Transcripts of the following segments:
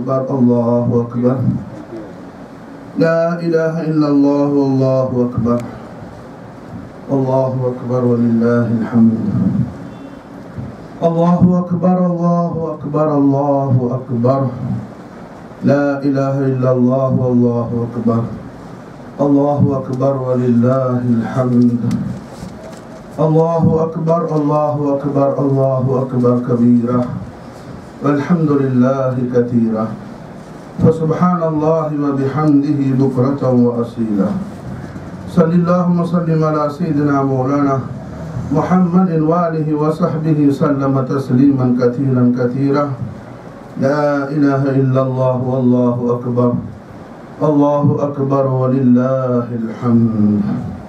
أكبر الله أكبر لا إله إلا الله والله أكبر الله أكبر ولله الحمد الله أكبر الله أكبر الله أكبر لا إله إلا الله والله أكبر الله أكبر ولله الحمد الله أكبر الله أكبر الله أكبر كبيرا والحمد لله كثيرا فسبحان الله وبحمده بكرة وأصيلا صل اللهم وسلم على سيدنا مولانا محمد وآله وصحبه سلم تسليما كثيرا كثيرا لا إله إلا الله والله أكبر الله أكبر ولله الحمد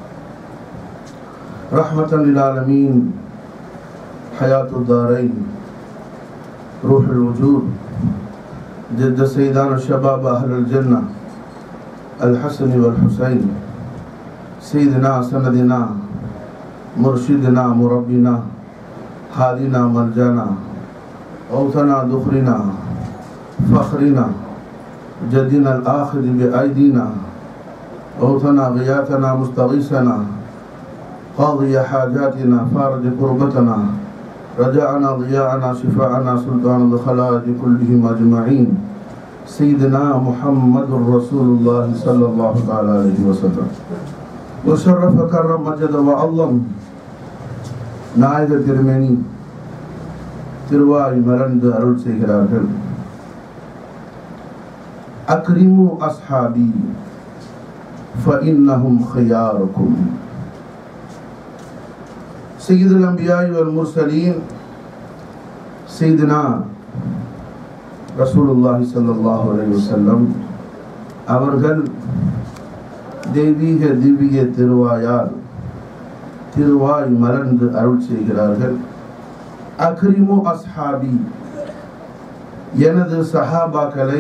رحمة للعالمين حياة الدارين روح الوجود جد سيدان الشباب أهل الجنة الحسن والحسين سيدنا سندنا مرشدنا مربنا هادنا مرجانا أوتنا دخرنا فخرنا جدنا الآخر بأيدينا أوتنا غياثنا مستغيثنا قاضي حاجاتنا فارج كربتنا رجعنا ضياءنا شفاءنا سلطان الخلائق كلهم أجمعين سيدنا محمد رسول الله صلى الله تعالى عليه وسلم وشرف كرم مجد وعظم நாயக திருமேனி திருவாய் மறந்து அருள் செய்கிறார்கள் அக்ரிமு அஸ்ஹாபி فإنهم خياركم سيد الأنبياء والمرسلين سيدنا ரசூலுல்லாஹி ஸல்லல்லாஹு அலைஹி வஸல்லம் அவர்கள் தெய்வீக திவ்ய திருவாயால் திருவாய் மலர்ந்து அருள் செய்கிறார்கள் அக்ரிமு அஸ்ஹாபி எனது சஹாபாக்களை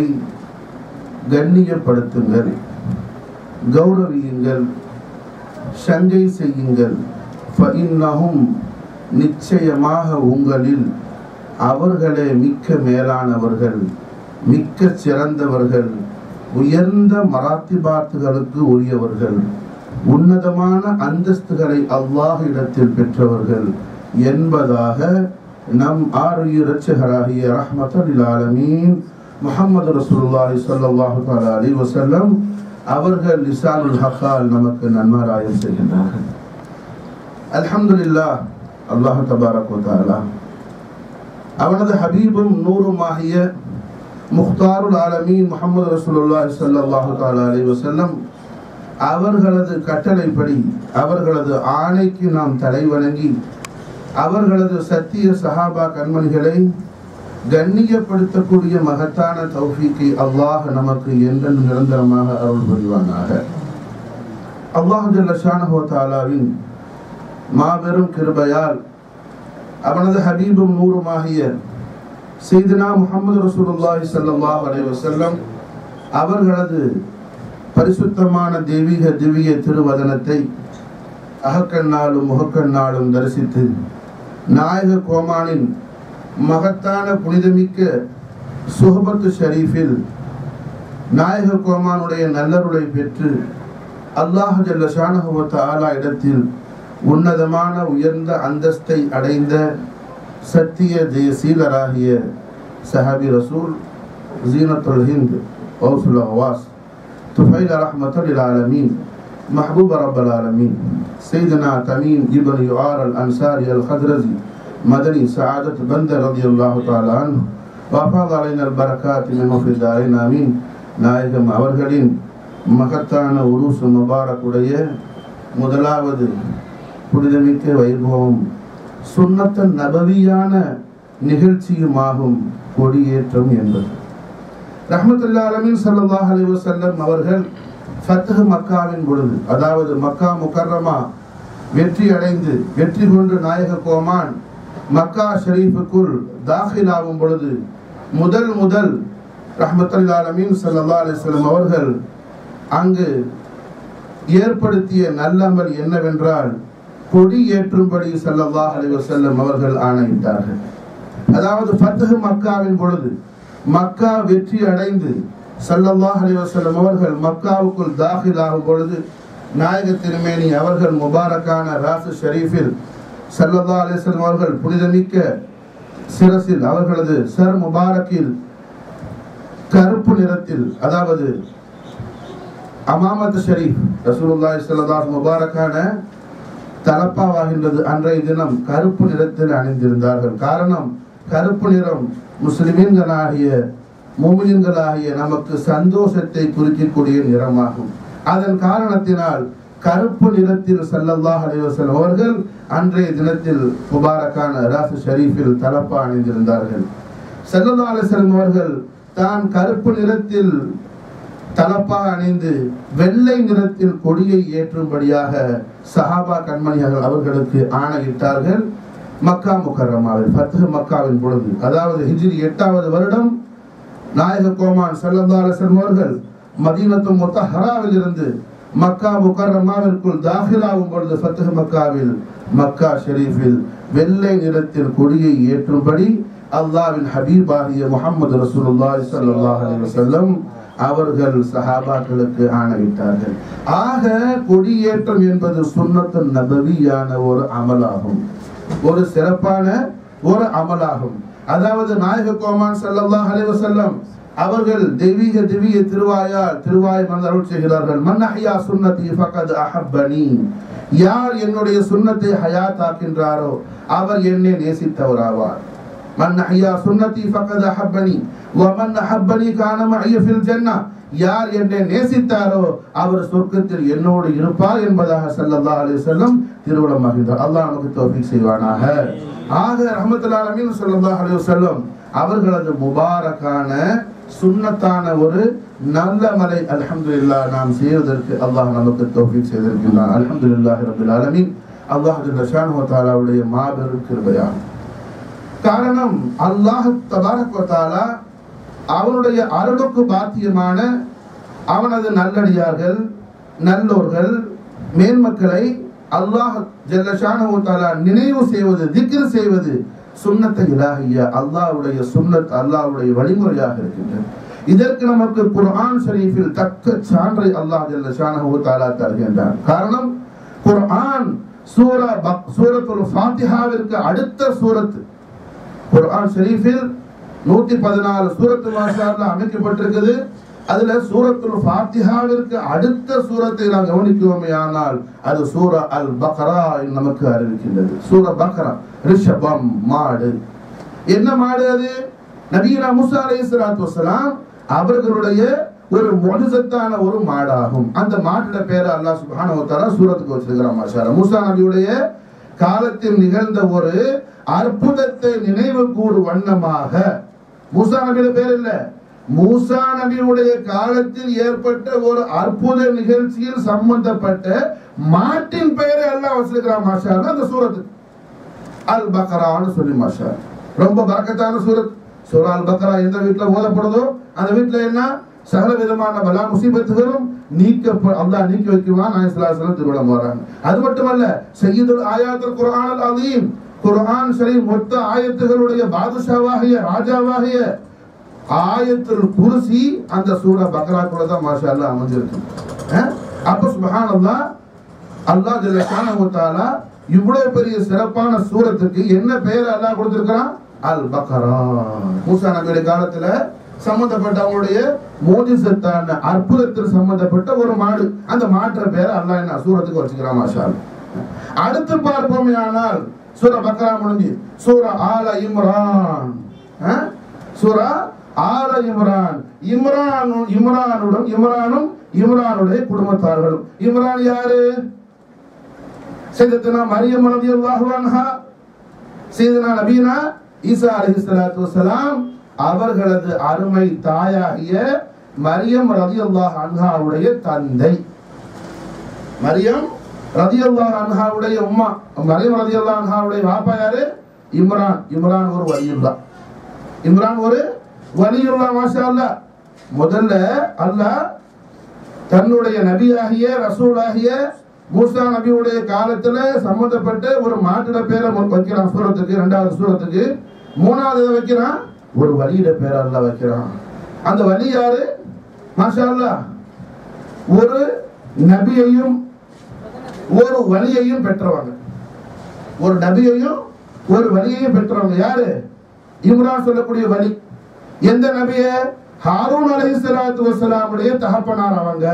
கண்ணியப்படுத்துங்கள் கௌரவியுங்கள் சங்கை செய்யுங்கள் ஃபஇன்னஹும் நிச்சயமாக உங்களில் அவர்களே மிக்க மேலானவர்கள் மிக்க சிறந்தவர்கள் உயர்ந்த மராத்திபாத்துகளுக்கு உரியவர்கள் உன்னதமான அந்தஸ்துகளை அல்லாஹ் இடத்தில் பெற்றவர்கள் என்பதாக நம் ஆரிய இரட்சகராகிய ரஹ்மத்தல் ஆலமீன் முஹம்மது ரசூலுல்லாஹி ஸல்லல்லாஹு தஆலா அலைஹி வஸல்லம் அவர்கள் லிசானுல் ஹக்கால் நமக்கு நன்மாராயம் செய்கின்றார்கள் அல்ஹம்துலில்லாஹ் அல்லாஹ் தபாரக் வ தஆலா அவனது ஹபீபும் நூறுமாகிய முக்தாருல் ஆலமீன் முஹம்மது ரசூலுல்லாஹி ஸல்லல்லாஹு தஆலா அலைஹி வஸல்லம் அவர்களது கட்டளைப்படி அவர்களது ஆணைக்கு நாம் தலைவணங்கி அவர்களது சத்திய சஹாபா கண்மணிகளை கண்ணியப்படுத்தக்கூடிய மகத்தான தௌஃபீக்கை அல்லாஹ் நமக்கு என்றென்று நிரந்தரமாக அருள் புரிவானாக அல்லாஹ் ஜல்லஷானஹு தாலாவின் மாபெரும் கிருபையால் அவனது ஹபீபும் நூறுமாகிய செய்தினா முகமது ரசூலுல்லாஹி ஸல்லல்லாஹு அலைஹி வஸல்லம் அவர்களது பரிசுத்தமான தெய்வீக திவ்ய திருவதனத்தை அகக்கண்ணாலும் முகக்கண்ணாலும் தரிசித்து நாயக கோமானின் மகத்தான புனிதமிக்க சுஹபத்து ஷரீஃபில் நாயக கோமானுடைய நல்லருளை பெற்று அல்லாஹ் ஜல்ல ஷானஹுவத்த ஆலா இடத்தில் உன்னதமான உயர்ந்த அந்தஸ்தை அடைந்த சத்திய ஜெயசீலராகிய சஹாபி ரசூல் ஜீனத்துல் ஹிந்த் ஓசுல் அவாஸ் துஃபைல் ரஹ்மத்துல் ஆலமீன் محبوب رب العالمين سيدنا تميم ابن يعار الأنصاري الخدرزي مدني سعادة بندر رضي الله تعالى عنه وأفاض علينا البركات من في الدارين آمين நாயகம் அவர்களின் மகத்தான உருசு முபாரக்குடைய முதலாவது புனிதமிக்க வைபவம் சுன்னத்த நபவியான நிகழ்ச்சியுமாகும் கொடியேற்றம் என்பது ரஹமத்துல்லா அலமின் சல்லாஹ் அலி வசல்லம் அவர்கள் ஃபத்ஹ் மக்காவின் பொழுது அதாவது மக்கா முக்கர்ரமா வெற்றி அடைந்து வெற்றி கொண்டு நாயக கோமான் மக்கா ஷரீஃபுக்குள் தாখিல் பொழுது முதல் முதல் ரஹமத்துல் ஆலமீன் ஸல்லல்லாஹு அலைஹி வஸல்லம் அவர்கள் அங்கு ஏற்படுத்திய நல்லமல் என்னவென்றால் கொடி ஏற்றும்படி ஸல்லல்லாஹு அலைஹி வஸல்லம் அவர்கள் ஆணையிட்டார்கள் அதாவது ஃபத்ஹ் மக்காவின் பொழுது மக்கா வெற்றி அடைந்து ஸல்லல்லாஹு அலைஹி வஸல்லம் அவர்கள் மக்காவுக்குள் தாখিলাகும் பொழுது நாயக திருமேனி அவர்கள் முபாரக்கான ராசு ஷரீஃபில் ஸல்லல்லாஹு அலைஹி வஸல்லம் அவர்கள் புனிதமிக்க சிரசில் அவர்களது சர் முபாரக்கில் கருப்பு நிறத்தில் அதாவது அமாமத் ஷரீஃப் ரசூலுல்லாஹி ஸல்லல்லாஹு முபாரக்கான தலப்பாவாகின்றது அன்றைய தினம் கருப்பு நிறத்தில் அணிந்திருந்தார்கள் காரணம் கருப்பு நிறம் முஸ்லிமீன்களாகிய மூமின்களாகிய நமக்கு சந்தோஷத்தை குறிக்கக்கூடிய நிறமாகும் அதன் காரணத்தினால் கருப்பு நிறத்தில் ஸல்லல்லாஹு அலைஹி வஸல்லம் அவர்கள் அன்றைய தினத்தில் முபாரக்கான ராசு ஷரீஃபில் தலப்பா அணிந்திருந்தார்கள் ஸல்லல்லாஹு அலைஹி வஸல்லம் அவர்கள் தான் கருப்பு நிறத்தில் தலப்பா அணிந்து வெள்ளை நிறத்தில் கொடியை ஏற்றும்படியாக சஹாபா கண்மணிகள் அவர்களுக்கு ஆணையிட்டார்கள் மக்கா முக்கரமாவில் ஃபத்ஹ் மக்காவின் பொழுது அதாவது ஹிஜ்ரி எட்டாவது வருடம் நாயக கோமான் ஸல்லல்லாஹு அலைஹி வஸல்லம் அவர்கள் மதீனத்து முத்தஹராவில் இருந்து மக்கா முக்கரமாவிற்குள் தாখিলাகும் பொழுது ஃபத்ஹ் மக்காவில் மக்கா ஷெரீஃபில் வெள்ளை நிறத்தில் கொடியை ஏற்றும்படி அல்லாஹ்வின் ஹபீபாகிய முஹம்மது ரசூலுல்லாஹி ஸல்லல்லாஹு அலைஹி வஸல்லம் அவர்கள் சஹாபாக்களுக்கு ஆணையிட்டார்கள் ஆக கொடியேற்றம் என்பது சுன்னத்து நபவியான ஒரு அமலாகும் ஒரு சிறப்பான ஒரு அமலாகும் அதாவது நாயக கோமான் ஸல்லல்லாஹு அலைஹி வஸல்லம் அவர்கள் தெய்வீக திவ்ய திருவாயால் திருவாய் வந்து அருள் செய்கிறார்கள் மன் அஹ்யா சுன்னதி ஃபகத் அஹப்பனி யார் என்னுடைய சுன்னத்தை ஹயாத்தாக்கின்றாரோ அவர் என்னை நேசித்தவராவார் மன் அஹ்யா சுன்னதி ஃபகத் அஹப்பனி வமன் அஹப்பனி கான மஅய ஃபில் ஜன்னah யார் என்னை நேசித்தாரோ அவர் சொர்க்கத்தில் என்னோடு இருப்பார் என்பதாக ஸல்லல்லாஹு அலைஹி வஸல்லம் திருவுளமாகின்றார் அல்லாஹ் நமக்கு தௌஃபீக் செய்வானாக ஆக ரஹ்மத்துல் ஆலமீன் ஸல்லல்லாஹு அலைஹி வஸல்லம் அவர்களது முபாரக்கான சுன்னத்தான ஒரு நல்ல மலை அல்ஹம்துலில்லாஹ் நாம் செய்வதற்கு அல்லாஹ் நமக்கு தௌஃபீக் செய்திருக்கின்றான் அல்ஹம்துலில்லாஹி ரப்பில் ஆலமீன் அல்லாஹ் ஜல்ல ஷானுஹு வ தஆலாவுடைய மாபெரும் கிருபையாகும் காரணம் அல்லாஹ் தபாரக் வ தஆலா அவனுடைய அருளுக்கு பாத்தியமான அவனது நல்லடியார்கள் நல்லோர்கள் மேன்மக்களை அல்லாஹ் ஜல்லஷானு தாலா நினைவு செய்வது திக்ர் செய்வது சுன்னத்தை இலாஹிய அல்லாஹ்வுடைய சுன்னத் அல்லாஹ்வுடைய வழிமுறையாக இருக்கின்றது இதற்கு நமக்கு குர்ஆன் ஷரீஃபில் தக்க சான்றை அல்லாஹ் ஜல்லஷானு தாலா தருகின்றான் காரணம் குர்ஆன் சூரா பக் சூரத்துல் ஃபாத்திஹாவிற்கு அடுத்த சூரத்து குர்ஆன் ஷரீஃபில் நூத்தி பதினாலு சூரத்து மாஷால அமைக்கப்பட்டிருக்குது அதுல சூரத்துல் ஃபாத்திஹாவிற்கு அடுத்த சூரத்தை நாம் கவனிக்குவோமே ஆனால் அது சூரா அல் பக்ரா நமக்கு அறிவிக்கின்றது சூரா பக்ரா ரிஷபம் மாடு என்ன மாடு அது நபீனா முசா அலைஹிஸ்ஸலாத்து வஸலாம் அவர்களுடைய ஒரு முஜிசத்தான ஒரு மாடாகும் அந்த மாட்டோட பேரை அல்லாஹ் சுப்ஹானஹு வ தஆலா சூரத்துக்கு வச்சிருக்கிறான் மாஷா மூசா நபியுடைய காலத்தில் நிகழ்ந்த ஒரு அற்புதத்தை நினைவு கூறு வண்ணமாக மூசா நபியோட பேர் இல்ல மூசா நபியுடைய காலத்தில் ஏற்பட்ட ஒரு அற்புத நிகழ்ச்சியில் சம்பந்தப்பட்ட மாட்டின் பெயரை எல்லாம் வச்சிருக்கிறான் மாஷா அல்லாஹ் அந்த சூரத்துக்கு அல் பக்ரான்னு சொல்லி மாஷா ரொம்ப பரக்கத்தான சூரத் சூரா அல் பக்ரா எந்த வீட்டுல ஓதப்படுதோ அந்த வீட்டுல என்ன சகல விதமான பலா முசீபத்துகளும் நீக்க அல்லாஹ் நீக்கி வைக்குவான் நான் இஸ்லாசலம் திருவிழம் வராங்க அது மட்டுமல்ல சையீதுல் ஆயாத்துல் குர்ஆன் அல் அதீம் குர்ஆன் ஷரீஃப் மொத்த ஆயத்துகளுடைய பாதுஷாவாகிய ராஜாவாகிய ஆயத்துல் குர்சி அந்த சூரா பக்ராக்குள்ள தான் மாஷா அல்லாஹ் அமைஞ்சிருக்கு அஹ்? அப்ப சுபஹானல்லாஹ் அல்லாஹ் ஜல்ல ஷானஹு வ தஆலா இவ்வளவு பெரிய சிறப்பான சூரத்துக்கு என்ன பெயர் அல்லாஹ் கொடுத்திருக்கிறான் அல் பக்ரா மூசா நபியுடைய காலத்துல சம்பந்தப்பட்ட அவங்களுடைய மோதிசத்தான அற்புதத்தில் சம்பந்தப்பட்ட ஒரு மாடு அந்த மாற்ற பேரை அல்லாஹ் என்ன சூரத்துக்கு வச்சுக்கிறான் மாஷா அல்லாஹ். அடுத்து பார்ப்போமே ஆனால் சூரா பக்ரா முடிஞ்சு சூரா ஆல இம்ரான் அஹ்? சூரா ஆல இம்ரான் இம்ரான் இம்ரானுடன் இம்ரானும் இம்ரானுடைய குடும்பத்தார்களும் இம்ரான் யாரு சையதத்துனா மரியம் ரலியல்லாஹு அன்ஹா சையதுனா நபீனா ஈசா அலைஹிஸ்ஸலாத்து வஸலாம் அவர்களது அருமை தாயாகிய மரியம் ரலியல்லாஹு அன்ஹாவுடைய தந்தை மரியம் ரதியல்லாஹு அன்ஹாவுடைய உம்மா மரியம் ரதியல்லாஹு அன்ஹாவுடைய வாப்பா யாரு இம்ரான் இம்ரான் ஒரு வலியுல்லா இம்ரான் ஒரு வலியுல்லா மாஷா அல்லாஹ் முதல்ல அல்லாஹ் தன்னுடைய நபியாகிய ரசூலாகிய மூசா நபியுடைய காலத்துல சம்பந்தப்பட்ட ஒரு மாட்டிட பேரை மு- வைக்கிறான் சூரத்துக்கு ரெண்டாவது சூரத்துக்கு மூணாவது எதை வைக்கிறான் ஒரு வலியிட பேர் அல்லாஹ் வைக்கிறான் அந்த வலி யாரு மாஷா அல்லாஹ் ஒரு நபியையும் ஒரு வலியையும் பெற்றவங்க ஒரு நபியையும் ஒரு வலியையும் பெற்றவங்க யாரு இம்ரான் சொல்லக்கூடிய வலி எந்த நபிய ஹாரூன் அலைஹிஸ்ஸலாத்து வஸலாமுடைய தகப்பனார் அவங்க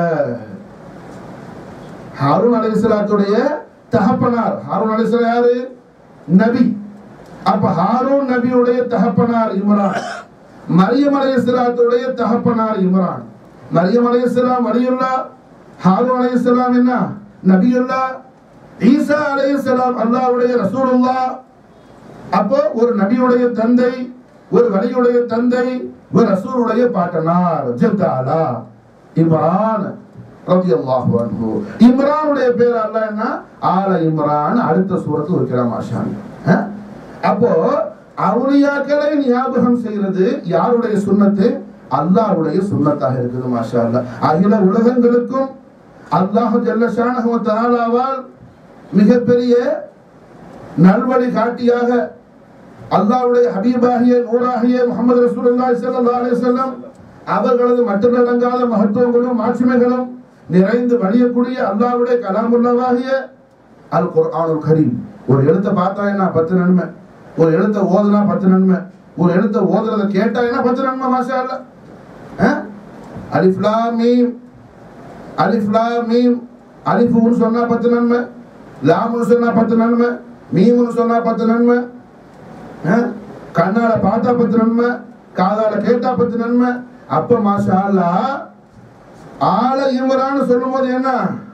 ஹாரூன் அலைஹிஸ்ஸலாத்துடைய தகப்பனார் ஹாரூன் அலைஹிஸ்ஸலாம் யாரு நபி அப்ப ஹாரூன் நபியுடைய தகப்பனார் இம்ரான் மரியம் அலைஹிஸ்ஸலாத்துடைய தகப்பனார் இம்ரான் மரியம் அலைஹிஸ்ஸலாம் வலியுல்லா ஹாரூன் அலைஹிஸ்ஸலாம் என்ன நபியுல்லா ஈசா அலைஹிஸ்ஸலாம் அல்லாஹ்வுடைய ரசூலுல்லாஹ் அப்போ ஒரு நபியுடைய தந்தை ஒரு வலியுடைய தந்தை ஒரு ரசூலுடைய பாட்டனார் ஜத்தாலா இம்ரான் ரலியல்லாஹு அன்ஹு இம்ரானுடைய பேர் அல்லாஹ் என்ன ஆல இம்ரான் அடுத்த சூரத்து வைக்கிறான் மாஷான் அஹ்? அப்போ அவுலியாக்களை ஞாபகம் செய்யறது யாருடைய சுன்னத்து அல்லாஹ்வுடைய சுன்னத்தாக இருக்குது மாஷா அல்லாஹ் அகில உலகங்களுக்கும் அல்லாஹ் ஜல்லஷானஹு வ தஆலாவால் மிகப்பெரிய நல்வழி காட்டியாக அல்லாஹ்வுடைய ஹபீபாகிய நூறாகிய முகமது ரசூலுல்லாஹி ஸல்லல்லாஹு அலைஹி வஸல்லம் அவர்களது மட்டுமடங்காத மகத்துவங்களும் மாட்சிமைகளும் நிறைந்து வழியக்கூடிய அல்லாஹ்வுடைய கலாமுல்லவாகிய அல் குர்ஆனுல் கரீம் ஒரு எழுத்தை பார்த்தா என்ன பத்து நன்மை ஒரு எழுத்தை ஓதுனா பத்து நன்மை ஒரு எழுத்தை ஓதுறத கேட்டா என்ன பத்து நன்மை மாஷா அல்லாஹ் அஹ்? அலிஃப் லாம் மீம் அலிஃப் லாம் மீம் அலிஃப்னு சொன்னா பத்து நன்மை லாம்னு சொன்னா பத்து நன்மை மீம்னு சொன்னா பத்து நன்மை அஹ்? கண்ணால பார்த்தா பத்து நன்மை காதால கேட்டா பத்து நன்மை அப்ப மாஷா அல்லாஹ் ஆல இம்ரான் சொல்லும்போது என்ன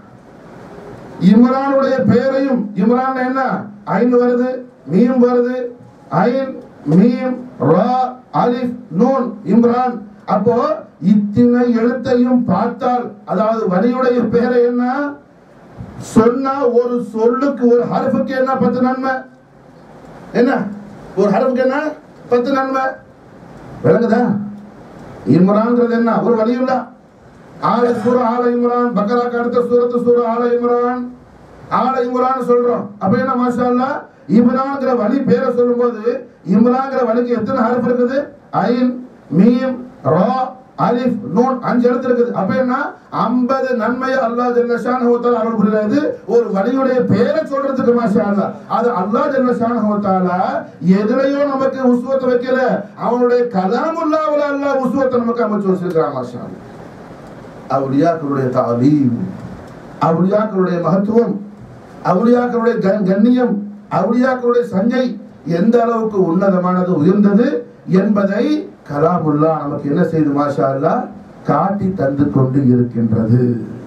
இம்ரானுடைய பெயரையும் இம்ரான் என்ன ஐன் வருது மீம் வருது ஐன் மீம் ரா அலிஃப் நூன் இம்ரான் அப்போ இத்தனை எழுத்தையும் பார்த்தால் அதாவது வலியுடைய பெயரை என்ன சொன்னா ஒரு சொல்லுக்கு ஒரு ஹர்ஃபுக்கு என்ன பத்து நன்மை என்ன ஒரு ஹர்ஃபுக்கு என்ன பத்து நன்மை விளங்குதா இம்ரான்ங்கிறது என்ன ஒரு வழியுள்ள ஆல சூர ஆல இம்ரான் பக்கராக்கு அடுத்த சூரத்து சூர ஆல இம்ரான் ஆல இம்ரான் சொல்றோம் அப்ப என்ன மாஷா அல்லாஹ் இம்ரான்ங்கிற வழி பேரை சொல்லும்போது இம்ரான்ங்கிற வழிக்கு எத்தனை ஹர்ஃப் இருக்குது ஐன் மீம் ரா அலிஃப் நூன் அஞ்சு எழுத்து இருக்குது அப்ப என்ன 50 நன்மையை அல்லாஹ் ஜல்லஷானஹு வ தஆலா அருள் புரியாது ஒரு வழியுடைய பேரை சொல்றதுக்கு மாஷா அல்லாஹ் அது அல்லாஹ் ஜல்லஷானஹு வ தஆலா எதுலயோ நமக்கு உஸ்வத்தை வைக்கல அவனுடைய கலாமுல்லாஹ்வுல அல்லாஹ் உஸ்வத்தை நமக்கு அமைச்சு வச்சிருக்கிறான் மாஷா அல்லாஹ் அவுலியாக்களுடைய தாலீம் அவுலியாக்களுடைய மகத்துவம் அவுலியாக்களுடைய கண்- கண்ணியம் அவுலியாக்களுடைய சஞ்சை எந்த அளவுக்கு உன்னதமானது உயர்ந்தது என்பதை கலாமுல்லா நமக்கு என்ன செய்து மாஷா அல்லாஹ் காட்டி தந்து கொண்டு இருக்கின்றது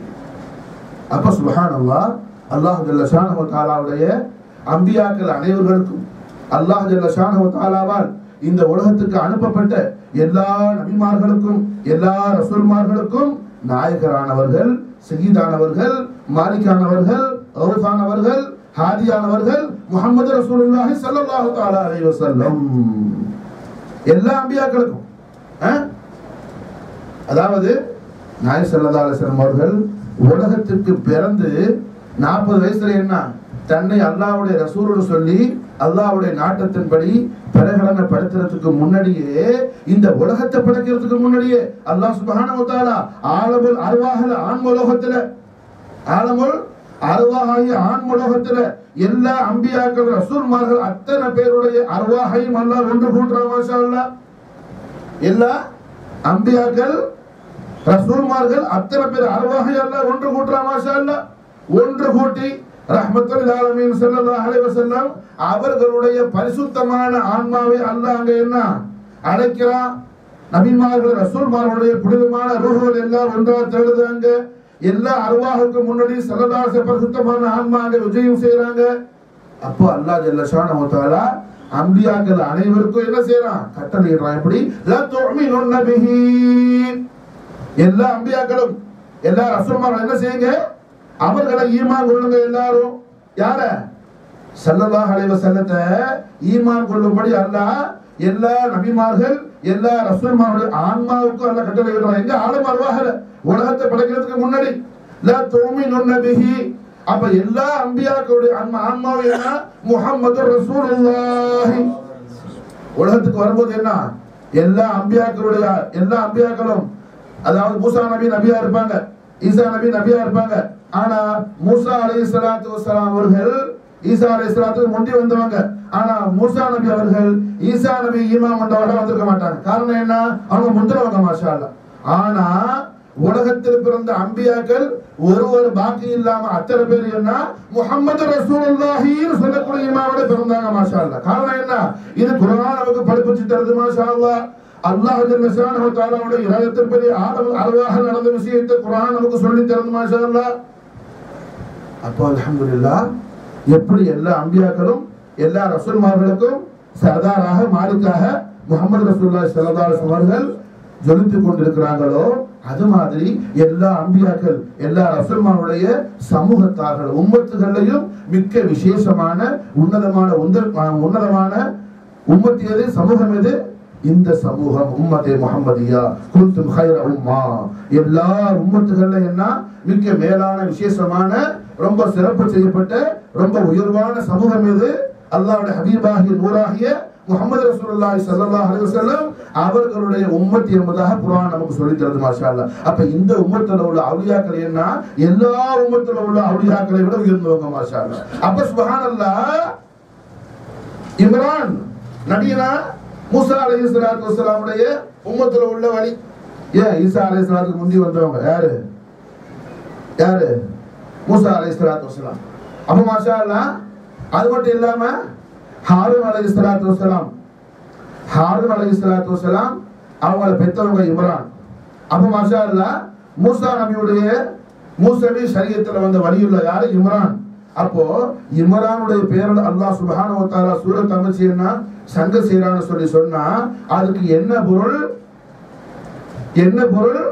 அப்ப சுபஹானல்லாஹ் அல்லாஹ் ஜல்ல ஷானஹு தஆலாவுடைய அம்பியாக்கள் அனைவர்களுக்கும் அல்லாஹ் ஜல்ல ஷானஹு தஆலாவால் இந்த உலகத்துக்கு அனுப்பப்பட்ட எல்லா நபிமார்களுக்கும் எல்லா ரசூல்மார்களுக்கும் நாயகரானவர்கள் சயீதானவர்கள் மாலிகானவர்கள் ரவுஃபானவர்கள் ஹாதியானவர்கள் முஹம்மது ரசூலுல்லாஹி ஸல்லல்லாஹு தஆலா அலைஹி வஸல்லம் எல்லா அம்பியாக்களுக்கும் ஆ? அதாவது நாய் சல்லா அலிஸ்லாம் அவர்கள் உலகத்திற்கு பிறந்து நாற்பது வயசுல என்ன தன்னை அல்லாஹ்வுடைய ரசூலுன்னு சொல்லி அல்லாஹ்வுடைய நாட்டத்தின்படி பிரகடனப்படுத்துறதுக்கு முன்னாடியே இந்த உலகத்தை படைக்கிறதுக்கு முன்னாடியே அல்லாஹ் சுப்ஹானஹு வ தஆலா ஆலமுல் அர்வாஹில் ஆன்மலோகத்துல ஆலமுல் அருவாகாகிய ஆண் உலகத்துல எல்லா அம்பியாக்கள் ரசூல்மார்கள் அத்தனை பேருடைய அருவாகையும் அல்லாஹ் ஒன்று கூட்டுறா மாஷா அல்லாஹ் எல்லா அம்பியாக்கள் ரசூல்மார்கள் அத்தனை பேர் அருவாகை அல்லாஹ் ஒன்று கூட்டுறா மாஷா அல்லாஹ் ஒன்று கூட்டி ரஹ்மத்துல் ஆலமீன் ஸல்லல்லாஹு அலைஹி வஸல்லம் அவர்களுடைய பரிசுத்தமான ஆன்மாவை அல்லாஹ் அங்க என்ன அழைக்கிறான் நபிமார்கள் ரசூல்மார்களுடைய புனிதமான ரூஹுகள் எல்லாம் ஒன்றாக தேடுதாங்க எல்லா அருவாகுக்கு முன்னாடி சல்லல்லாஹு பரிசுத்தமான ஆன்மா அங்க விஜயம் செய்றாங்க அப்போ அல்லாஹ் ஜல்ல ஷானஹு தஆலா அம்பியாக்கள் அனைவருக்கும் என்ன செய்றான் கட்டளையிடுறான் எப்படி லா துமினுன்ன பிஹி எல்லா அம்பியாக்களும் எல்லா ரசூல்மாரும் என்ன செய்யுங்க அவர்களை ஈமான் கொள்ளுங்க எல்லாரும் யார ஸல்லல்லாஹு அலைஹி வஸல்லத்தை ஈமான் கொள்ளும்படி அல்லாஹ் எல்லா நபிமார்கள் எல்லா ரசூல்மாருடைய ஆன்மாவுக்கும் அல்லாஹ் கட்டளை இடுறான் எங்க ஆளும் அருவாகல உலகத்தை படைக்கிறதுக்கு முன்னாடி லா துமினுன்ன பிஹி அப்ப எல்லா அம்பியாக்களுடைய ஆன்மா ஆன்மாவை என்ன முஹம்மது ரசூலுல்லாஹி உலகத்துக்கு வரும்போது என்ன எல்லா அம்பியாக்களுடைய எல்லா அம்பியாக்களும் அதாவது மூசா நபி நபியா இருப்பாங்க ஈசா நபி நபியா இருப்பாங்க ஆனா மூசா அலைஹி ஸலாத்து வஸலாம் அவர்கள் ஈசா அலைஹி ஸலாத்துக்கு முந்தி வந்தவங்க ஆனா மூசா நபி அவர்கள் ஈசா நபி ஈமான் கொண்டவர்கள் வந்திருக்க மாட்டாங்க காரணம் என்ன அவங்க முந்தினவங்க மாஷா அல்லாஹ் ஆனா உலகத்தில் பிறந்த அம்பியாக்கள் ஒருவர் பாக்கி இல்லாம அத்தனை பேர் என்ன முகமது ரசூலுல்லாஹின்னு சொல்லக்கூடிய இமாவோட பிறந்தாங்க மாஷா அல்லாஹ் காரணம் என்ன இது குர்ஆன் நமக்கு படிப்பிச்சு தருது மாஷா அல்லாஹ் அல்லாஹ் ஜல்ல ஷானஹு தஆலாவுடைய இராதத்தின்படி ஆதம் அருவாக நடந்த விஷயத்தை குர்ஆன் நமக்கு சொல்லி தருது மாஷா அல்லாஹ் அப்போ அல்ஹம்துலில்லாஹ் எப்படி எல்லா அம்பியாக்களும் எல்லா ரசூல்மார்களுக்கும் சர்தாராக மாலிக்காக முகமது ரசூலுல்லாஹி ஸல்லல்லாஹு அலைஹி வஸல்லம் அவர்கள் ஜொலித்துக் கொண்டிருக்கிறாங்களோ அது மாதிரி எல்லா அம்பியாக்கள் எல்லா ரசூல்மாருடைய சமூகத்தார்கள் உம்மத்துகளையும் மிக்க விசேஷமான உன்னதமான உந்த- உன்னதமான உம்மத்து எது சமூகம் எது இந்த சமூகம் உம்மதே முஹம்மதியா குந்தும் ஹைர உம்மா எல்லா உம்மத்துகள்ல என்ன மிக்க மேலான விசேஷமான ரொம்ப சிறப்பு செய்யப்பட்ட ரொம்ப உயர்வான சமூகம் எது அல்லாஹ்வுடைய ஹபீபாகிய நூறாகிய முகமது ரசூலுல்லாஹி ஸல்லல்லாஹு அலைஹி வஸல்லம் அவர்களுடைய உம்மத் என்பதாக குர்ஆன் நமக்கு சொல்லி தருது மாஷா அல்லாஹ் அப்ப இந்த உம்மத்துல உள்ள அவுலியாக்கள் என்ன எல்லா உம்மத்துல உள்ள அவுலியாக்களை விட உயர்ந்தவங்க மாஷா அல்லாஹ் அப்ப சுப்ஹானல்லாஹ் இம்ரான் நபியனா மூசா அலைஹி ஸலாத்து வஸலாமுடைய உம்மத்துல உள்ள வழி ஏன் ஈசா அலைஹி ஸலாத்துக்கு முந்தி வந்தவங்க யாரு யாரு மூசா அலைஹி ஸலாத்து வஸலாம் அப்ப மாஷா அல்லாஹ் அது மட்டும் இல்லாம ஹாரூன் அலைஹி ஸலாத்து வஸலாம் ஹாரூன் அலைஹி ஸலாத்து வஸலாம் அவங்கள பெத்தவங்க இம்ரான் அப்ப மாஷா அல்லாஹ் மூசா நபியுடைய மூசவி ஷரியத்துல வந்த வழியுள்ள யாரு இம்ரான் அப்போ இம்ரானுடைய பேரில் அல்லாஹ் சுப்ஹானஹு வ தஆலா சூரத் அமைச்சு என்ன சங்க செய்யறான்னு சொல்லி சொன்னா அதுக்கு என்ன பொருள் என்ன பொருள்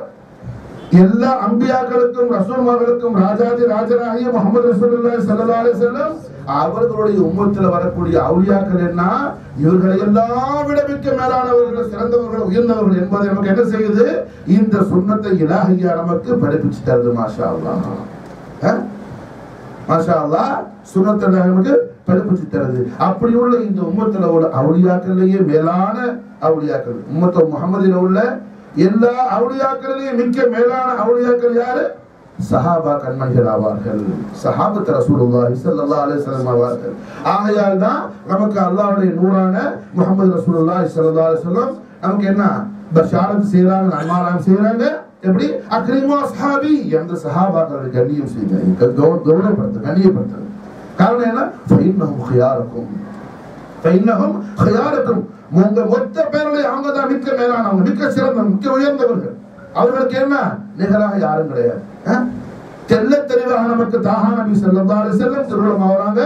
எல்லா அம்பியாக்களுக்கும் ரசூல்மார்களுக்கும் ராஜாதி ராஜராகிய முகமது ரசூலுல்லாஹி ஸல்லல்லாஹு அலைஹி வஸல்லம் அவர்களுடைய உம்மத்துல வரக்கூடிய அவுலியாக்கள் என்ன இவர்களை எல்லாம் விட மிக்க மேலானவர்கள் சிறந்தவர்கள் உயர்ந்தவர்கள் என்பதை நமக்கு என்ன செய்யுது இந்த சுன்னத்தை இலாஹியா நமக்கு படிப்பிச்சு தருது மாஷா அல்லாஹ் அஹ்? மாஷா அல்லாஹ் சுன்னத்தை நமக்கு படிப்பிச்சு தருது அப்படி உள்ள இந்த உம்மத்துல உள்ள அவுலியாக்கள்லயே மேலான அவுலியாக்கள் உம்மத்த முகமதில உள்ள எல்லா அவுலியாக்களிலேயும் மிக்க மேலான அவுலியாக்கள் யாரு சஹாபா கண்மணிகள் ஆவார்கள் சஹாபத் ரசூலுல்லாஹி ஸல்லல்லாஹு அலைஹி வஸல்லம் ஆவார்கள் ஆகையால் தான் நமக்கு அல்லாஹ்வுடைய நூறான முஹம்மது ரசூலுல்லாஹி ஸல்லல்லாஹு அலைஹி வஸல்லம் நமக்கு என்ன பஷாரத் செய்றாங்க நன்மாராயம் செய்றாங்க எப்படி அக்ரிமு அஸ்ஹாபி என்ற சஹாபாக்களுடைய கண்ணியம் செய்யுங்க கௌ- கௌரவப்படுத்து கண்ணியப்படுத்து காரணம் என்ன ஃபைன்னஹும் ஹியாரக்கும் ஃபைன்னஹும் ஹியாரக்கும் உங்க மொத்த பேருடைய அவங்க தான் மிக்க மேலானவங்க மிக்க சிறந்தவங்க மிக்க உயர்ந்தவர்கள் அவர்களுக்கு என்ன நிகராக யாரும் கிடையாது அஹ்? தெள்ள தெளிவாக நமக்கு தாஹா நபி ஸல்லல்லாஹு அலைஹி வஸல்லம் திருவிழம் ஆவறாங்க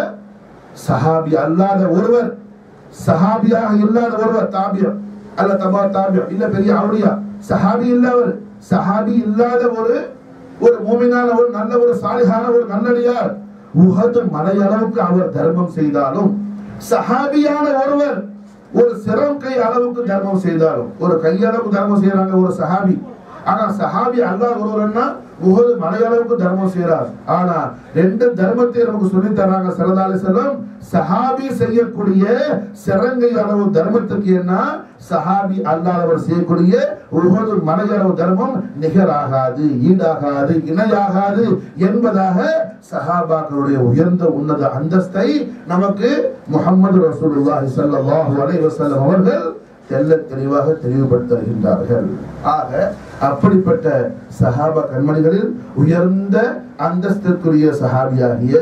சஹாபி அல்லாத ஒருவர் சஹாபியாக இல்லாத ஒருவர் தாபியம் அல்ல தபா தாபியம் இல்ல பெரிய அவுலியா சஹாபி இல்லவர் சஹாபி இல்லாத ஒரு ஒரு மூமினான ஒரு நல்ல ஒரு சாலிஹான ஒரு நல்லடியார் உஹது மலையளவுக்கு அவர் தர்மம் செய்தாலும் சஹாபியான ஒருவர் ஒரு சிரம் கை அளவுக்கு தர்மம் செய்தாலும் ஒரு கையளவுக்கு தர்மம் செய்யறாங்க ஒரு சஹாபி ஆனா சஹாபி அல்லாஹ் ஒருவர்னா உகது மலையளவுக்கு தர்மம் செய்யறார் ஆனா ரெண்டு தர்மத்தை நமக்கு சொல்லி தராங்க சரதாலி செல்லம் சஹாபி செய்யக்கூடிய சிறங்கை அளவு தர்மத்துக்கு என்ன சஹாபி அல்லாதவர் செய்யக்கூடிய உகது மலையளவு தர்மம் நிகராகாது ஈடாகாது இணையாகாது என்பதாக சஹாபாக்களுடைய உயர்ந்த உன்னத அந்தஸ்தை நமக்கு முஹம்மது ரசூலுல்லாஹி ஸல்லல்லாஹு அலைஹி வஸல்லம் அவர்கள் தெல்ல தெளிவாக தெளிவுபடுத்துகின்றார்கள் ஆக அப்படிப்பட்ட சஹாபா கண்மணிகளில் உயர்ந்த அந்தஸ்திற்குரிய சஹாபியாகிய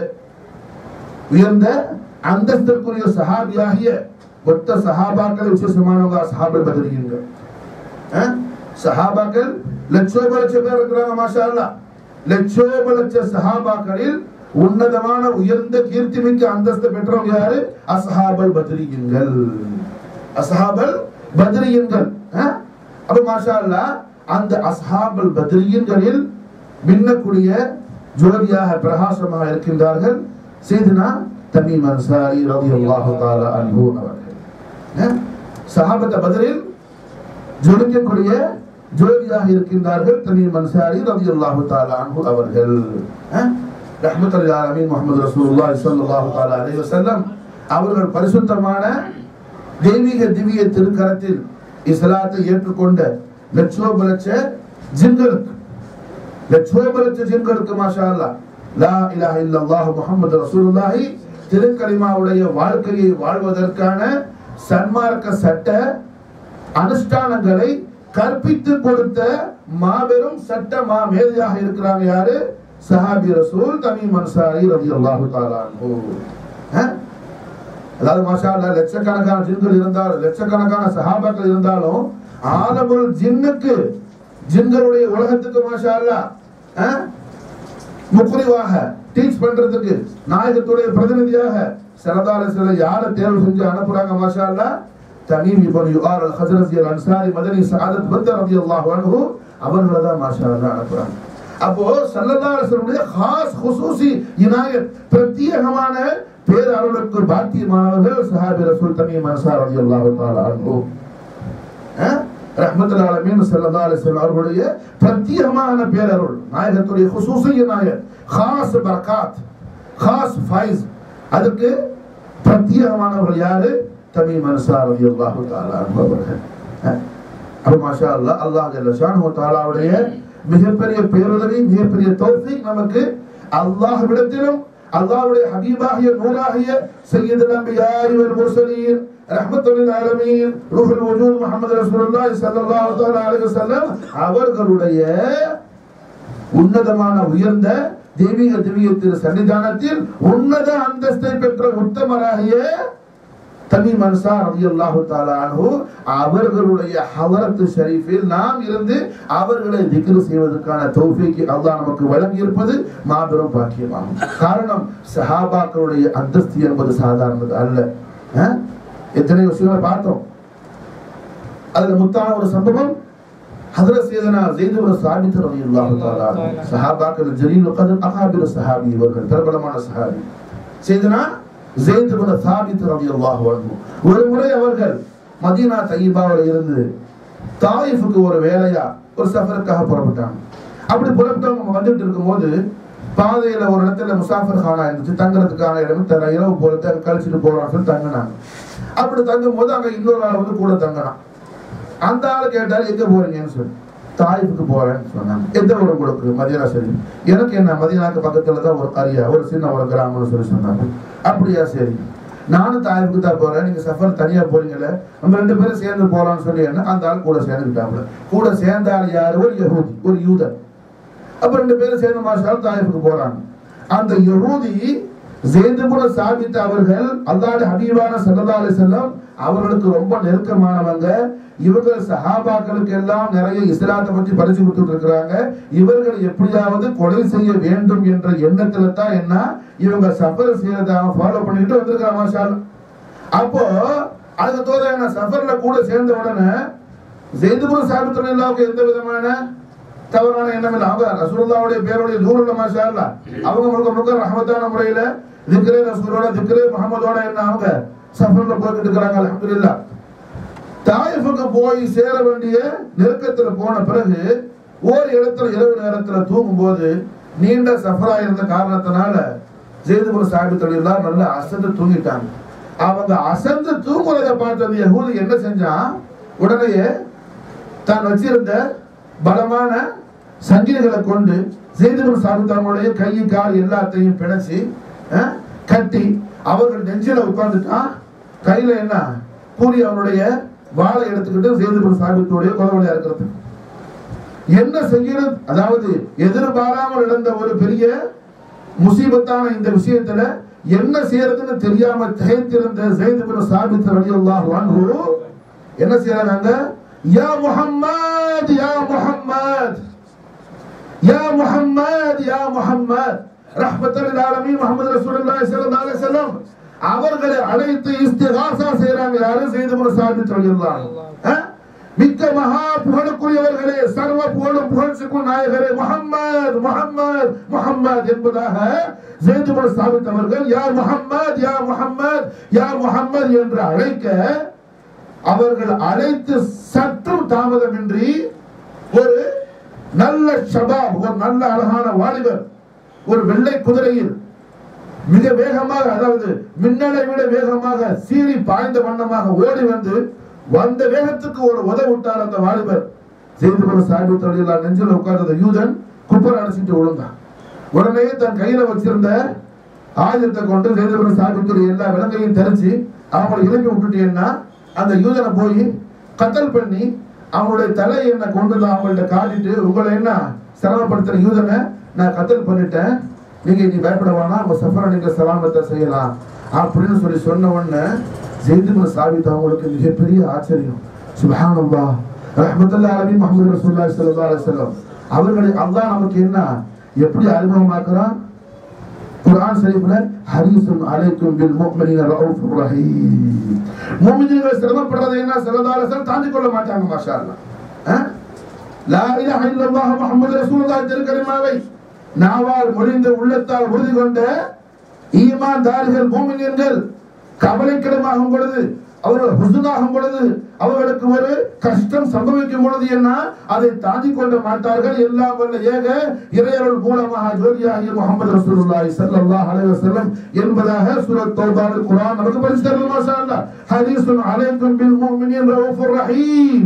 உயர்ந்த அந்தஸ்திற்குரிய சஹாபியாகிய மொத்த சஹாபாக்கள் விசேஷமானவங்க சஹாபல் பதிரியுங்கள் சஹாபாக்கள் லட்சோப லட்சம் பேர் இருக்கிறாங்க மாஷா அல்லாஹ் லட்சோப லட்ச சஹாபாக்களில் உன்னதமான உயர்ந்த கீர்த்திமிக்க அந்தஸ்து பெற்றவங்க யாரு அஸ்ஹாபல் பத்ரியுங்கள் அஸ்ஹாபல் பத்ரியுங்கள் அஹ்? அப்ப மாஷா அல்லாஹ் அந்த அஸ்ஹாபல் பத்ரியுங்களில் மின்னக்கூடிய ஜோதியாக பிரகாசமாக இருக்கின்றார்கள் செய்தனா தமீம் அன்சாரி ரலியல்லாஹு தஆலா அன்ஹு அவர்கள் அஹ்? சஹாபத்த பத்ரில் ஜொலிக்கக்கூடிய ஜோதியாக இருக்கின்றார்கள் தமீம் அன்சாரி ரலியல்லாஹு தஆலா அன்ஹு அவர்கள் அஹ்? ரஹ்மத்துல் ஆலமீன் முஹம்மது ரசூலுல்லாஹி ஸல்லல்லாஹு தஆலா அலைஹி வஸல்லம் அவர்கள் பரிசுத்தமான தெய்வீக திவ்ய திருக்கரத்தில் இஸ்லாத்தை ஏற்றுக்கொண்ட லட்சோப லட்ச ஜின்களுக்கு லட்சோப லட்ச ஜின்களுக்கு மாஷா அல்லாஹ் லா இலாஹ இல்லல்லாஹ் முஹம்மது ரசூலுல்லாஹி திருக்கலிமாவுடைய வாழ்க்கையை வாழ்வதற்கான சன்மார்க்க சட்ட அனுஷ்டானங்களை கற்பித்து கொடுத்த மாபெரும் சட்ட மா மேதையாக இருக்கிறாங்க யாரு சஹாபி ரசூல் தமீம் அன்சாரி ரலியல்லாஹு தஆலா அன்ஹு அஹ்? அதாவது மாஷா அல்லாஹ் லட்சக்கணக்கான ஜின்கள் இருந்தாலும் லட்சக்கணக்கான சஹாபாக்கள் இருந்தாலும் ஆலமுல் ஜின்னுக்கு ஜின்களுடைய உலகத்துக்கு மாஷா அல்லாஹ் அஹ்? முக்குரிவாக டீச் பண்றதுக்கு நாயகத்துடைய பிரதிநிதியாக சரதார சில யாரை தேர்வு செஞ்சு அனுப்புறாங்க மாஷா அல்லாஹ் தமீம் இப்னு யுஆர் அல் ஹஜரஜி அல் அன்சாரி மதனி சஅதத் பந்த ரலியல்லாஹு அன்ஹு அவங்கள தான் மாஷா அல்லாஹ் அனுப்புறாங்க அப்போ சல்லல்லாஹு அலைஹி வஸல்லம் खास खुसूसी இனாயத் பிரத்யேகமான பேரருளுக்கு பாக்கியமானவர்கள் சஹாபி ரசூல் தமீம் அன்சார் ரலியல்லாஹு தஆலா அன்ஹு அஹ்? ரஹ்மத்துல் ஆலமீன் ஸல்லல்லாஹு அலைஹி வஸல்லம் அவர்களுடைய பிரத்யேகமான பேரருள் நாயகத்துடைய خصوصي இனாயத் खास பரக்காத் खास ஃபைஸ் அதுக்கு பிரத்யேகமானவர்கள் யாரு தமீம் அன்சார் ரலியல்லாஹு தஆலா அன்ஹு அவர்கள் அஹ்? அப்ப மாஷா அல்லாஹ் அல்லாஹ் ஜல்ல ஷானஹு தஆலாவுடைய மிகப்பெரிய பேருதவி மிகப்பெரிய தௌஃபீக் நமக்கு அல்லாஹ்விடத்திலும் அல்லாஹ்வுடைய ஹபீபாகிய நூறாகிய சையதுல் அன்பியாஇ வல் முர்சலீன் ரஹ்மத்துல் ஆலமீன் ரூஹுல் வஜூத் முஹம்மது ரசூலுல்லாஹி ஸல்லல்லாஹு தஆலா அலைஹி வஸல்லம் அவர்களுடைய உன்னதமான உயர்ந்த தெய்வீக திவ்ய திரு சன்னிதானத்தில் உன்னத அந்தஸ்தை பெற்ற உத்தமராகிய தமீம் அன்சார் ரலியல்லாஹு தஆலா அன்ஹு அவர்களுடைய ஹலரத் ஷரீஃபில் நாம் இருந்து அவர்களை திக்ர் செய்வதற்கான தௌஃபீக்கை அல்லாஹ் நமக்கு வழங்கி இருப்பது மாபெரும் பாக்கியமாகும் காரணம் சஹாபாக்களுடைய அந்தஸ்து என்பது சாதாரணது அல்ல அஹ்? எத்தனை விஷயங்களை பார்த்தோம் அதுல முத்தான ஒரு சம்பவம் ஹதரத் சையதனா ஸைத் இப்னு சாபித் ரலியல்லாஹு தஆலா அன்ஹு சஹாபாக்கள் ஜலீல் கதர் அகாபிர் சஹாபி இவர்கள் பிரபலமான சஹாபி சையதனா ஸைத் இப்னு சாபித் ரலியல்லாஹு அன்ஹு ஒரு முறை அவர்கள் மதீனா தய்யிபாவில் இருந்து தாயிஃபுக்கு ஒரு வேலையா ஒரு சஃபருக்காக புறப்பட்டாங்க அப்படி புறப்பட்டவங்க வந்துட்டு இருக்கும்போது பாதையில ஒரு இடத்துல முசாஃபர் கானா இருந்துச்சு தங்குறதுக்கான இடம் தர இரவு போறது அங்க கழிச்சிட்டு போறான்னு சொல்லி தங்கினாங்க அப்படி தங்கும் போது அங்க இன்னொரு ஆள் வந்து கூட தங்கினான் அந்த ஆள் கேட்டாரு எங்க போறீங்கன்னு சொல்லி தாயிஃபுக்கு போறேன்னு சொன்னாங்க எந்த ஊர் உங்களுக்கு மதியனா சரி எனக்கு என்ன மதியனாக்கு பக்கத்துல தான் ஒரு கரியா ஒரு சின்ன ஒரு கிராமம்னு சொல்லி சொன்னாங்க அப்படியா சரி நானும் தாயிஃபுக்கு தான் போறேன் நீங்க சஃபர் தனியா போறீங்கல்ல நம்ம ரெண்டு பேரும் சேர்ந்து போலாம்னு சொல்லி என்ன அந்த ஆள் கூட சேர்ந்துக்கிட்டாப்புல கூட சேர்ந்த ஆள் யாரு ஒரு யஹூதி ஒரு யூதன் அப்ப ரெண்டு பேரும் சேர்ந்து மாஷால் தாயிஃபுக்கு போறாங்க அந்த யஹூதி ஜெயந்துபுர சாபித் அவர்கள் அல்லாஹ் ஹபீபான ஸல்லல்லாஹு அலைஹி வஸல்லம் அவர்களுக்கு ரொம்ப நெருக்கமானவங்க இவங்க சஹாபாக்களுக்கு எல்லாம் நிறைய இஸ்லாத்தை பற்றி படிச்சு கொடுத்துட்டு இருக்கிறாங்க இவர்கள் எப்படியாவது கொலை செய்ய வேண்டும் என்ற எண்ணத்துல தான் என்ன இவங்க சஃபர் செய்யறத ஃபாலோ பண்ணிட்டு வந்திருக்காங்க மாஷால் அப்போ அதுக்கு தோத என்ன சஃபர்ல கூட சேர்ந்த உடனே ஜெயதுபுர சாபித்துறை இல்லாவுக்கு எந்த விதமான தவறான எண்ணம் இல்லை அவங்க ரசூலுல்லாவுடைய பேருடைய தூரம்ல மாஷா அல்லா அவங்க முழுக்க முழுக்க ரஹமத்தான முறையில திக்ரே ரசூலோட திக்ரே முகமதோட என்ன அவங்க சஃபர்ல போய்கிட்டு இருக்கிறாங்க அல்ஹம்துலில்லாஹ் தாயிஃபுக்கு போய் சேர வேண்டிய நெருக்கத்துல போன பிறகு ஒரு இடத்துல இரவு நேரத்துல தூங்கும் போது நீண்ட சஃபரா இருந்த காரணத்தினால ஜெயதுபுர சாஹிப் தொழிலாம் நல்லா அசந்து தூங்கிட்டாங்க அவங்க அசந்து தூங்குறதை பார்த்த அந்த யஹூதி என்ன செஞ்சான் உடனே தான் வச்சிருந்த பலமான சங்கிலிகளை கொண்டு ஜெயதுபுர சாஹிப் தங்களுடைய கை கால் எல்லாத்தையும் பிணைச்சு அஹ், கட்டி அவர்கள் நெஞ்சில உட்கார்ந்துட்டான் கையில என்ன கூறி அவனுடைய வாளை எடுத்துக்கிட்டு ஜெயதுபுர சாஹித்துடைய கொலவலையா இருக்கிறது என்ன செய்யறது அதாவது எதிர்பாராமல் நடந்த ஒரு பெரிய முசீபத்தான இந்த விஷயத்துல என்ன செய்யறதுன்னு தெரியாம திகைத்திருந்த ஜெயித் பின் சாபித் ரலியல்லாஹு அன்ஹு என்ன செய்யறாங்க யா முஹம்மத் யா முஹம்மத் யா முஹம்மத் யா முஹம்மத் ரஹ்மத்துல் லில் ஆலமீன் முஹம்மது ரசூலுல்லாஹி ஸல்லல்லாஹு அலைஹி வஸல்லம் அவர்களை அழைத்து இஸ்திகாசா செய்றாங்க யாரு ஜெயித் பின் சாபித் ரலியல்லாஹு அன்ஹு அஹ்? மிக்க மகா புகழுக்குரியவர்களே சர்வ புகழும் புகழ்ச்சிக்கும் நாயகரே முஹம்மத் முஹம்மத் முஹம்மத் என்பதாக ஜெயதுபுர சாபித் அவர்கள் யா முஹம்மத் யா முஹம்மத் யா முஹம்மத் என்று அழைக்க அவர்கள் அழைத்து சற்றும் தாமதமின்றி ஒரு நல்ல ஷபாப் ஒரு நல்ல அழகான வாலிபர் ஒரு வெள்ளை குதிரையில் மிக வேகமாக அதாவது மின்னலை விட வேகமாக சீறி பாய்ந்த வண்ணமாக ஓடி வந்து வந்த வேகத்துக்கு ஒரு உதவி விட்டார் அந்த வாலிபர் செய்து கொண்டு சாபி தொழிலா நெஞ்சில் உட்கார்ந்த யூதன் குப்பர் அடைச்சிட்டு விழுந்தான் உடனே தன் கையில வச்சிருந்த ஆயுதத்தை கொண்டு செய்து சாபித்துடைய எல்லா விலங்கையும் தெரிச்சு அவங்களை இறக்கி விட்டுட்டீங்கன்னா அந்த யூதனை போய் கத்தல் பண்ணி அவங்களுடைய தலை என்ன கொண்டு வந்து அவங்கள்ட்ட காட்டிட்டு உங்களை என்ன சிரமப்படுத்துற யூதனை நான் கத்தல் பண்ணிட்டேன் நீங்க இனி பயப்பட வேணாம் உங்க சஃபரை நீங்க சலாமத்தை செய்யலாம் அப்படின்னு சொல்லி சொன்ன உடனே ஜெயிதுபின் சாபித் அவங்களுக்கு மிகப்பெரிய ஆச்சரியம் சுபஹானல்லாஹ் ரஹ்மத்துல்லாஹி அலைஹி முஹம்மது ரசூலுல்லாஹி ஸல்லல்லாஹு அலைஹி வஸல்லம் அவர்களை அல்லாஹ் நமக்கு என்ன எப்படி அறிமுகமாக்குறான் குர்ஆன் ஷரீஃப்ல ஹரீசுன் அலைக்கும் பில் முஃமினீன ரவுஃபுர் ரஹீம் முஃமினீன்கள் சிரமப்படுறதை என்ன ஸல்லல்லாஹு அலைஹி வஸல்லம் தாங்கிக் கொள்ள மாட்டாங்க மாஷா அல்லாஹ் அஹ்? லா இலாஹ இல்லல்லாஹ் முஹம்மது ரசூலுல்லாஹ் திருக்கலிமாவை நாவால் மொழிந்து உள்ளத்தால் உறுதி கொண்ட ஈமான்தாரிகள் மூமினியர்கள் கவலைக்கிடமாகும் பொழுது அவர்கள் ஹுசுனாகும் பொழுது அவர்களுக்கு ஒரு கஷ்டம் சம்பவிக்கும் பொழுது என்ன அதை தாங்கிக் கொள்ள மாட்டார்கள் எல்லாம் வல்ல ஏக இறையருள் மூலமாக ஜோதியாகிய முகமது ரசூலுல்லாஹி ஸல்லல்லாஹு அலைஹி வஸல்லம் என்பதாக சூரத் தௌபாவில் குர்ஆன் நமக்கு படிச்சு தருது மாஷா அல்லாஹ் ஹதீஸுன் அலைக்கும் பில் முஃமினீன் ரவுஃபுர் ரஹீம்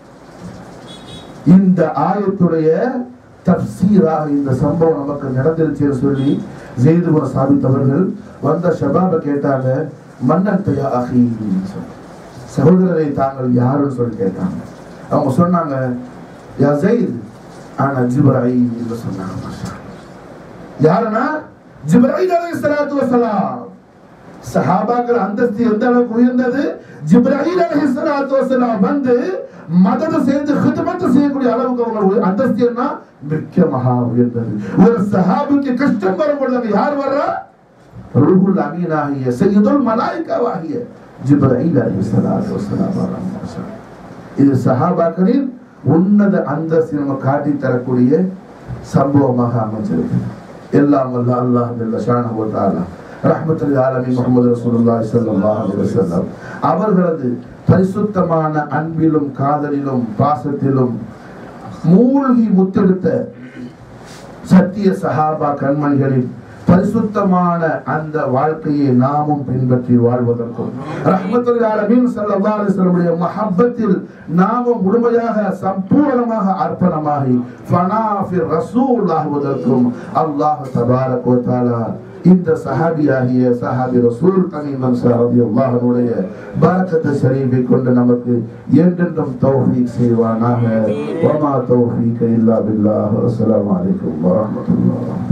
இந்த ஆயத்துடைய தப்சீராக இந்த சம்பவம் நமக்கு நடந்துருச்சுன்னு சொல்லி ஜெயிதுபுர சாபித்தவர்கள் வந்த ஷபாபை கேட்டாங்க மன்னன் தயா அஹி சகோதரரை தாங்கள் யாருன்னு சொல்லி கேட்டாங்க அவங்க சொன்னாங்க யா ஜெயித் ஆனா ஜிப்ராயில் என்று சொன்னாங்க மாஷா அல்லாஹ். யாருன்னா ஜிப்ராயில் அலைஹிஸ்ஸலாத்து வஸலாம் சஹாபாக்கள் அந்தஸ்து எந்த அளவுக்கு உயர்ந்தது ஜிப்ராஹில் அலைஹிஸ்ஸலாத்து வஸலாம் வந்து மதத செய்து ஹிதமத் செய்யக்கூடிய அளவுக்கு அவங்க உய- அந்தஸ்து என்ன மிக்க மகா உயர்ந்தது ஒரு சஹாபிக்கு கஷ்டம் வரும்பொழுது அங்க யார் வர்றா ரூஹுல் அமீனாகிய சையதுல் மலாயிகாவாகிய ஜிப்ராஹில் அலைஹிஸ்ஸலாத்து வஸலாம் வர்றாங்க. இது சஹாபாக்களின் உன்னத அந்தஸ்து நம்ம காட்டி தரக்கூடிய சம்பவமாக அமைஞ்சிருக்கு எல்லாம் வல்ல அல்லாஹ் ஜல்ல ஷானஹு வ தஆலா ரஹ்மத்துல் ஆலமீன் முஹம்மது ரசூலுல்லாஹி ஸல்லல்லாஹு அலைஹி வஸல்லம் அவர்களது பரிசுத்தமான அன்பிலும் காதலிலும் பாசத்திலும் மூழ்கி முத்தெடுத்த சத்திய சஹாபா கண்மணிகளின் பரிசுத்தமான அந்த வாழ்க்கையை நாமும் பின்பற்றி வாழ்வதற்கும் ரஹ்மத்துல் ஆலமீன் ஸல்லல்லாஹு அலைஹி வஸல்லமுடைய மஹப்பத்தில் நாமும் முழுமையாக சம்பூர்ணமாக அர்ப்பணமாகி ஃபனா ஃபி ரசூல் ஆகுவதற்கும் அல்லாஹ் தபாரக வ தஆலா இந்த சஹாபியாகிய சஹாபி ரசூல் தமீம் அன்சார் ரலியல்லாஹு அன்ஹுடைய பரக்கத்து ஷரீஃபை கொண்டு நமக்கு என்றென்றும் தௌஃபீக் செய்வானாக வமா தௌஃபீக இல்லா பில்லாஹ் அஸ்ஸலாமு அலைக்கும் வரஹ்மத்துல்லாஹ்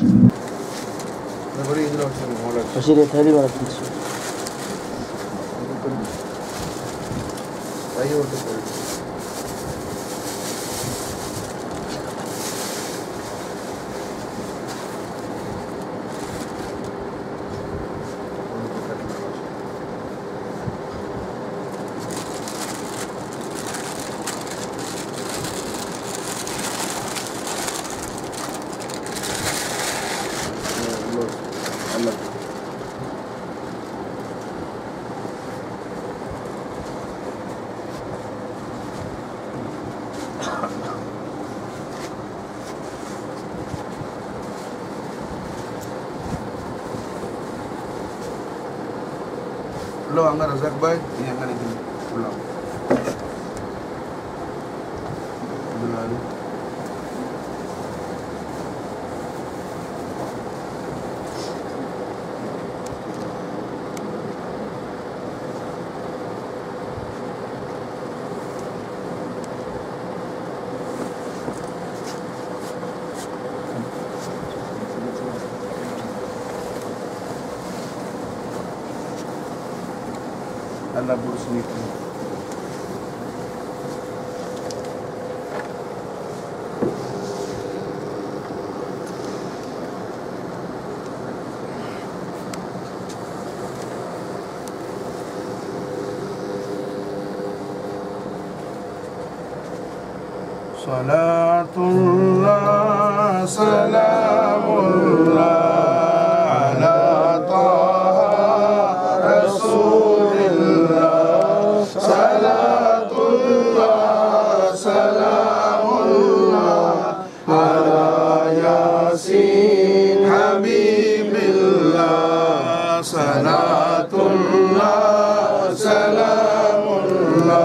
Bashir tadi barat kisu. உள்ள வாங்க ரசாக் பாய் நீ எங்க நிற்கிறீங்க உள்ள வாங்க. இதுல அது. நல்லா பிடிச்சி நிற்கிறேன் صلاة الله سلام الله على طه رسول الله صلاة الله سلام الله على ياسين حبيب الله صلاة الله سلام الله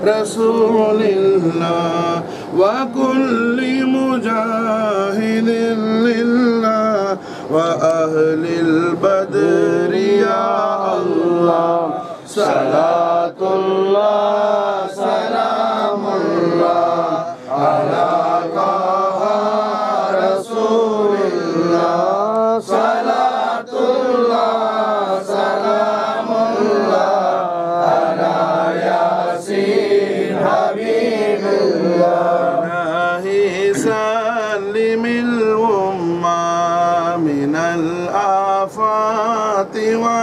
رسول الله وكل مجاهد لله وأهل البدر يا الله صلاة الله سلام الله على طه رسول الله صلاة الله سلام الله على ياسين حبيب الله إلهي سلم الأمة من الآفات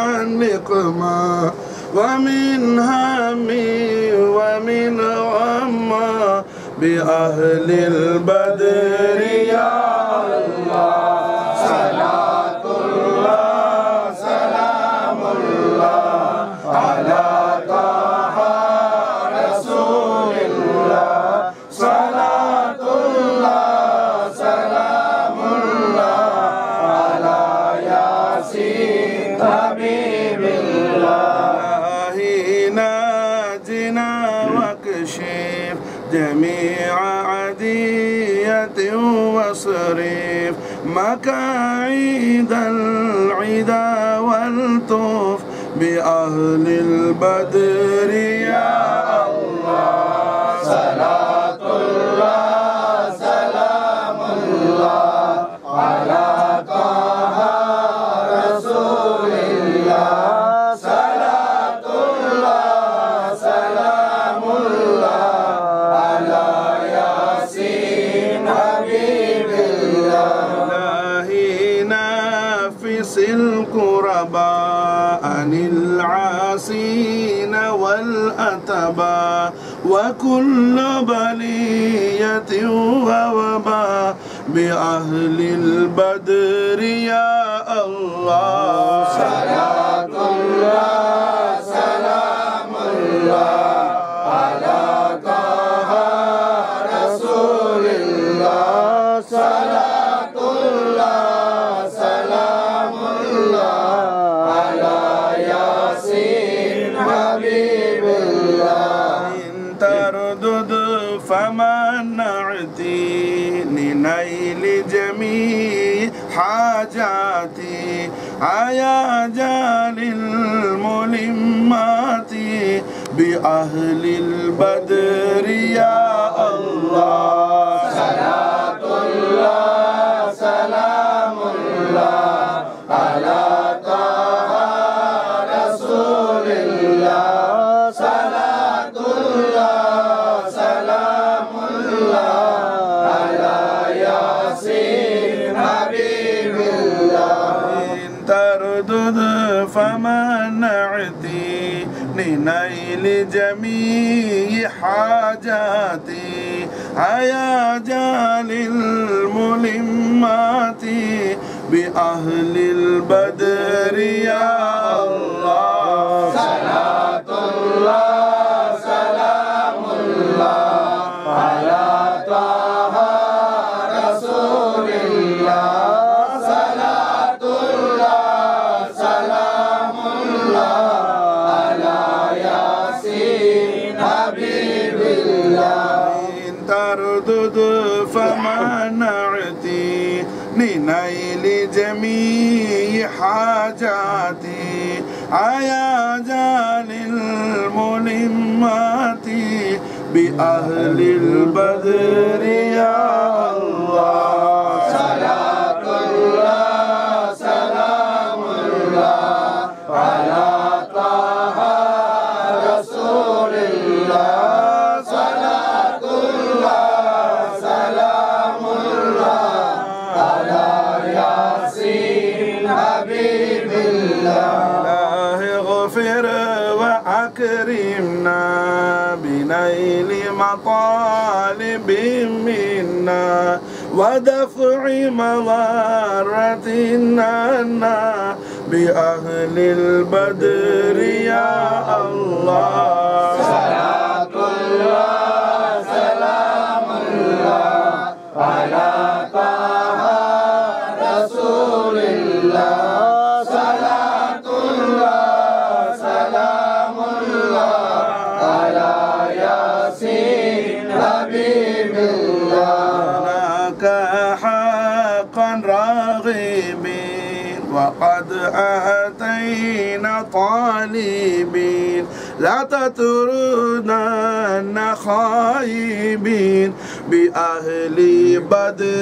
والنقمة ومن هم ومن غم بأهل البدر يا الله صلاة الله سلام الله على طه رسول الله صلاة الله سلام الله على ياسين حبيب الله ناجنا واكشف جميع عدية وصريف مكايد العدا والطوف بأهل البدر يا الله صلاة الله سلام الله على طه رسول الله صلاة الله سلام الله على ياسين حبيب الله نافس الكرباء عن العاسين والأتباء وكل بلية ووباء بأهل البدر يا الله صلاة الله سلام الله على طه رسول الله صلاة الله سلام الله على ياسين حبيب الله إن تردد فما نعتي لنيل جميع حاجاتي عيا جال الملمات بأهل البدر يا الله صلاة الله سلام الله على طه رسول الله صلاة الله سلام الله على ياسين حبيب الله إن تردد فما نعتي لنيل جميع حاجاتي عيا جال الملمات بأهل البدر يا الله صلاة الله سلام الله على طه رسول الله صلاة الله سلام الله على ياسين حبيب الله إن تردد فما نعتي لنيل جميع حاجاتي عيا جال الملمات بأهل البدر يا الله صلاة الله سلام الله على طه رسول الله صلاة الله سلام الله على ياسين حبيب الله اغفر وأكرمنا بنيل مطالب منا ودفع مضرة عنا بأهل البدر يا الله صلاة الله سلام الله على طه رسول الله صلاة الله سلام الله على أتينا طالبين لا تتركنا خائبين بأهل بدر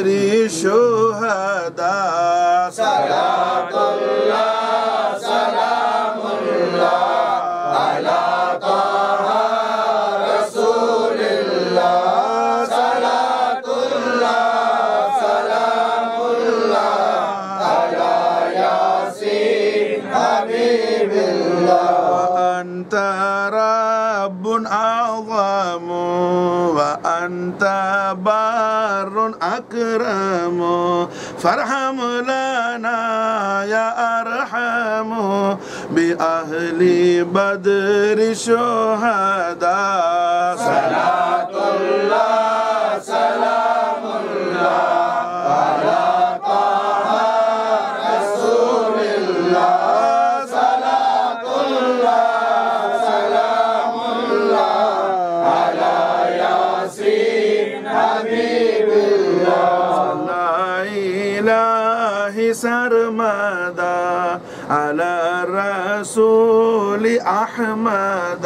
الشهداء صلاة الله سلام الله على طه رسول الله صلاة الله سلام الله على ياسين حبيب الله وأنت رب أعظم وأنت بار أكرم فارحم لنا يا أرحم بأهل بدر الشهداء صلاة الله سلام الله على طه رسول الله صلاة الله سلام الله على ياسين حبيب الله لا إله سرمدا على الرسول أحمد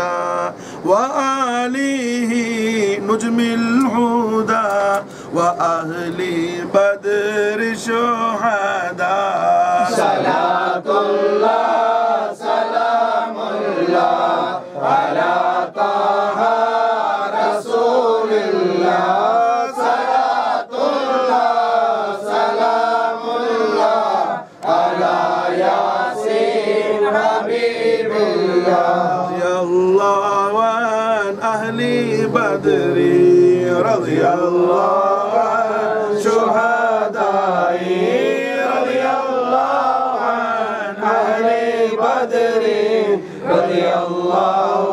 وآله نجم الهدى وأهل بدر شهداء صلاة الله سلام الله على طه رسول الله صلاة الله سلام الله على ياسين حبيب الله يا الله عن أهل بدر رضي الله عن شهدائي رضي الله عن أهل بدر رضي الله